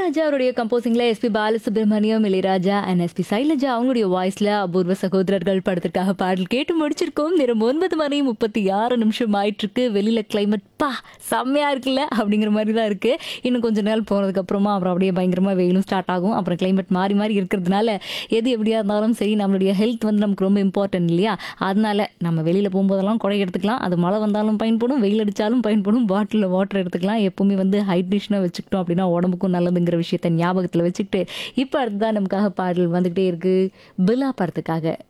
இளையராஜா அவருடைய கம்போசிங்ல SP Balasubrahmanyam Ilaiyaraaja and SP Sailaja அவங்களுடைய வாய்ஸ்ல அபூர்வ சகோதரர்கள் படத்திற்காக பாடல் கேட்டு முடிச்சிருக்கோம் நேரம் ஒன்பது மணி முப்பத்தி ஆறு நிமிஷம் ஆயிட்டு இருக்கு வெளியில கிளைமேட் பா செம்மையா இருக்குல்ல அப்படிங்கிற மாதிரி தான் இருக்கு இன்னும் கொஞ்ச நாள் போனதுக்கு அப்புறமா அப்புறம் அப்படியே பயங்கரமா வெயிலும் ஸ்டார்ட் ஆகும் அப்புறம் கிளைமேட் மாறி மாறி இருக்கிறதுனால எது எப்படியா இருந்தாலும் சரி நம்மளுடைய ஹெல்த் வந்து நமக்கு ரொம்ப இம்பார்ட்டன்ட் இல்லையா அதனால நம்ம வெளியில போகும்போதெல்லாம் குடை எடுத்துக்கலாம் அது மழை வந்தாலும் பயன்படும் வெயில் அடிச்சாலும் பயன்படும் பாட்டிலில் வாட்டர் எடுத்துக்கலாம் எப்பவுமே வந்து ஹைட்ரேஷனாக வச்சுக்கிட்டோம் அப்படின்னா உடம்புக்கும் நல்லதுங்கிற விஷயத்த ஞாபகத்தில் வச்சுக்கிட்டு இப்போ அடுத்ததான் நமக்காக பாடல் வந்துகிட்டே இருக்கு பிலா படத்துக்காக